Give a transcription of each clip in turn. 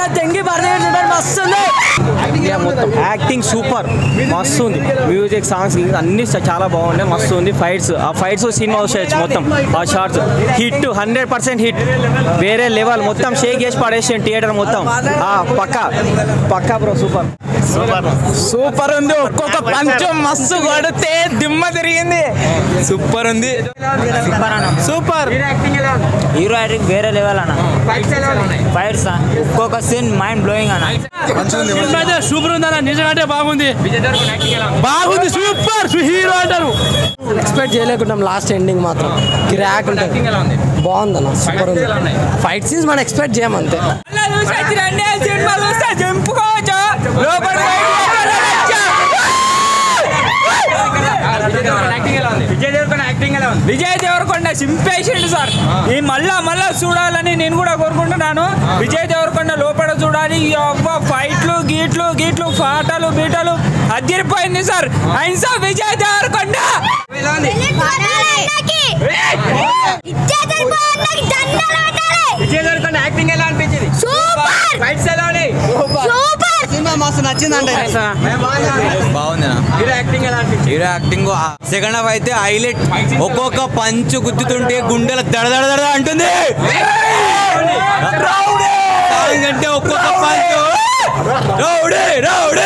తెంగి పడదే మస్తు ఉంది ఇండియా మొత్తం యాక్టింగ్ సూపర్ మస్తు ఉంది మ్యూజిక్ సాంగ్స్ అన్ని చాలా బాగున్నాయి మస్తు ఉంది ఫైట్స్ ఆ ఫైట్స్ సినిమా వచ్చేయచ్చు మొత్తం ఆ shorts hit hundred percent hit వేరే లెవెల్ మొత్తం షేక్ చేసి పడేసి థియేటర్ మొత్తం ఆ పక్క పక్క బ్రో సూపర్ సూపర్ ఉంది ఒక్కొక్క పంచం మస్తు కొడితే దిమ్మ తిరిగింది సూపర్ ఉంది సూపర్ హీరో యాక్టింగ్ వేరే లెవెల్ అన్న ఫైట్స్ ఒక్కొక్క సీన్ మైండ్ బ్లోయింగ్ అన్న సూపర్ ఉంది అన్న నిజంగా బాగుంది బాగుంది సూపర్ హీరో అంటారు ఎక్స్పెక్ట్ చేయలేకుంటాం లాస్ట్ ఎండింగ్ మాత్రం క్రాక్ ఉంటుంది బాగుంది అన్న సూపర్ ఉంది ఫైట్ సీన్స్ మనం ఎక్స్పెక్ట్ చేయమంతే సినిమా చూస్తే చెంపుకోవచ్చు విజయ్ దేవరకొండ చింపేసిండు సార్ ఈ మళ్ళా మళ్ళా చూడాలని నేను కూడా కోరుకుంటున్నాను విజయ్ దేవరకొండ లోపల చూడాలి ఈ అవ్వ ఫైట్లు గీట్లు గీట్లు పాటలు బీటలు అదిరిపోయింది సార్ అయినా విజయ్ దేవరకొండ విజయ్ దేవరకొండ యాక్టింగ్ ఎలా అనిపించింది ఫైట్స్ ఎలా ఉన్నాయి బాగుంది హీరో యాక్టింగ్ ఎలా అనిపించింది హీరో యాక్టింగ్ సెకండ్ హాఫ్ అయితే హైలైట్ ఒక్కొక్క పంచ్ గుద్దుతుంటే గుండెల దడ దడ దడ అంటుంది Song అంటే ఒక్కొక్క పంచ్ రౌడే రౌడే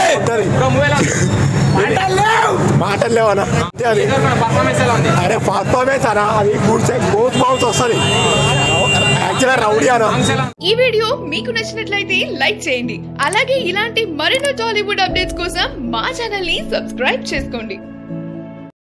మాటలు లేవనా అది పర్ఫార్మెన్స్ ఎలా ఉంది అరే పర్ఫార్మెన్స్ అనా అది గూడ్స్ గోత్ బౌన్స్ వస్తుంది యాక్చువల్గా రౌడీ అనా ఈ వీడియో మీకు నచ్చినట్లయితే లైక్ చేయండి అలాగే ఇలాంటి మరెన్నో టాలీవుడ్ అప్డేట్స్ కోసం మా ఛానల్ ని సబ్స్క్రైబ్ చేసుకోండి